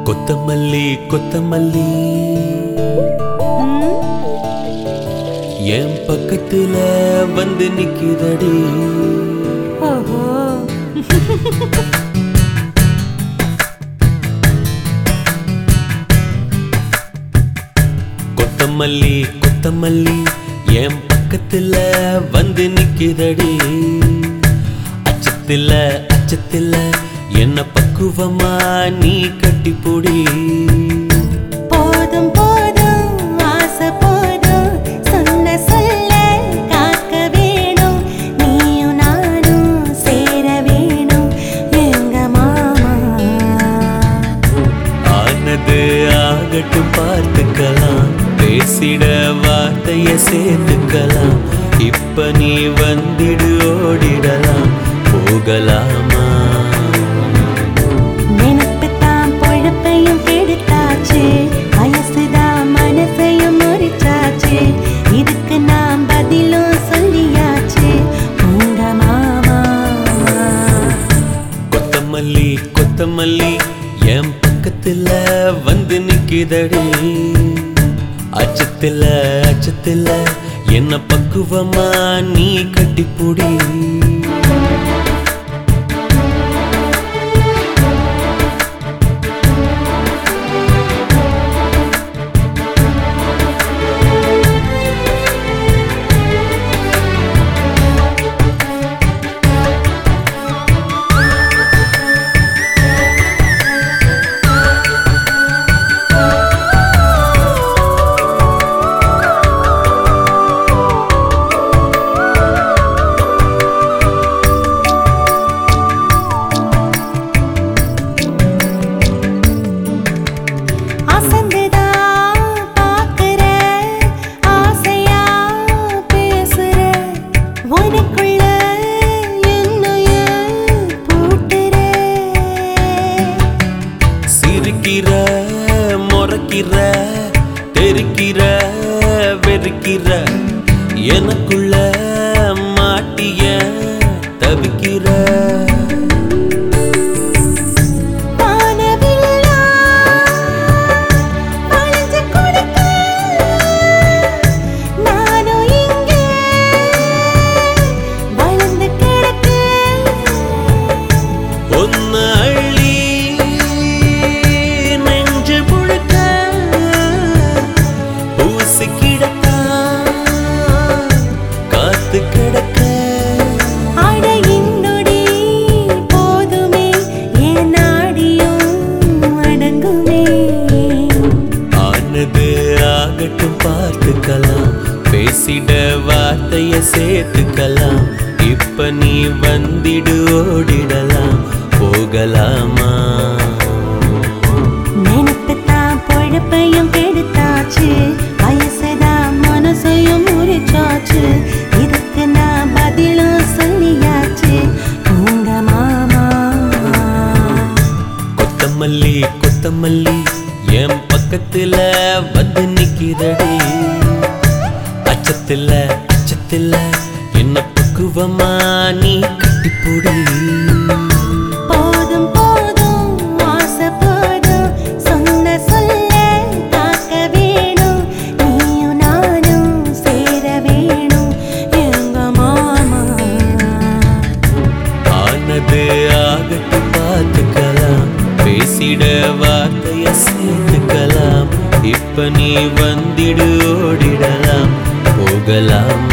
கொத்தமல்லி கொத்தமல்லி என் பக்கத்துல வந்து நிக்குதடி ஓஹோ கொத்தமல்லி கொத்தமல்லி என் பக்கத்துல வந்து நிக்குதடி அச்சத்துல அச்சத்துல என்ன பக்குவமா நீ கட்டிப்புடி போதும் போதும் ஆசை போதும் சொன்ன சொல்ல காக்க வேணும் நீயும் நானும் சேர வேணும் எங்க மாமா ஆனது ஆகட்டும் பார்த்துக்கலாம் பேசிட வார்த்தைய சேர்த்துக்கலாம் இப்ப நீ வந்திடு ஓடிடலாம் போகலாமா நினைப்புத்தான் பொழப்பையும் கெடுத்தாச்சு வயசுதான் மனசையும் முறிச்சாச்சு இதுக்கு நான் பதிலும் சொல்லியாச்சு உங்க மாமா கொத்தமல்லி கொத்தமல்லி என் பக்கத்துல வந்து நிக்குதடி அச்சத்துல அச்சத்துல என்ன பக்குவமா நீ கட்டிப்புடி அசந்துதான் பார்க்கிற, ஆசையா பேசுற, உனக்குள்ள என்னைய பூட்டுற. சிரிக்கிற முறைக்கிற தெரிக்கிற வெறுக்கிற எனக்குள்ள மாட்டிய தவிக்கிற வானவில்லா வளைஞ்சு கொடுக்க, நானும் இங்கே வளர்ந்து கிடக்க. ஒன்னு அள்ளி நெஞ்சு முழுக்க பூசி கிடத்தா காத்து கிடக்க அட இன்னொடி போதுமே என் நாடியும் அடங்குமே ஆனது ஆகட்டும் பார்த்துக்கலாம் பேசிட வார்த்தைய சேர்த்துக்கலாம் இப்ப நீ வந்திடு ஓடிடலாம் போகலாமா நினைப்புத்தான் பொழப்பையும் கெடுத்தாச்சு வயசுதான் மனசையும் முறிச்சாச்சு இதுக்கு நான் பதிலும் சொல்லியாச்சு உங்க மாமா கொத்தமல்லி கொத்தமல்லி என் பக்கத்துல வந்து நிக்கிறடி அச்சத்துல அச்சத்துல என்ன பக்குவமா நீ கட்டிப்புடி போதும் போதும் ஆசை போதும் சொன்ன சொல்ல காக்க வேணும் நீயும் நானும் சேர வேணும் எங்க மாமா ஆனது ஆகட்டும் பார்த்துக்கலாம் பேசிட வார்த்தைய சேர்த்துக்கலாம் இப்ப நீ வந்திடு ஓடிடலாம் போகலாம்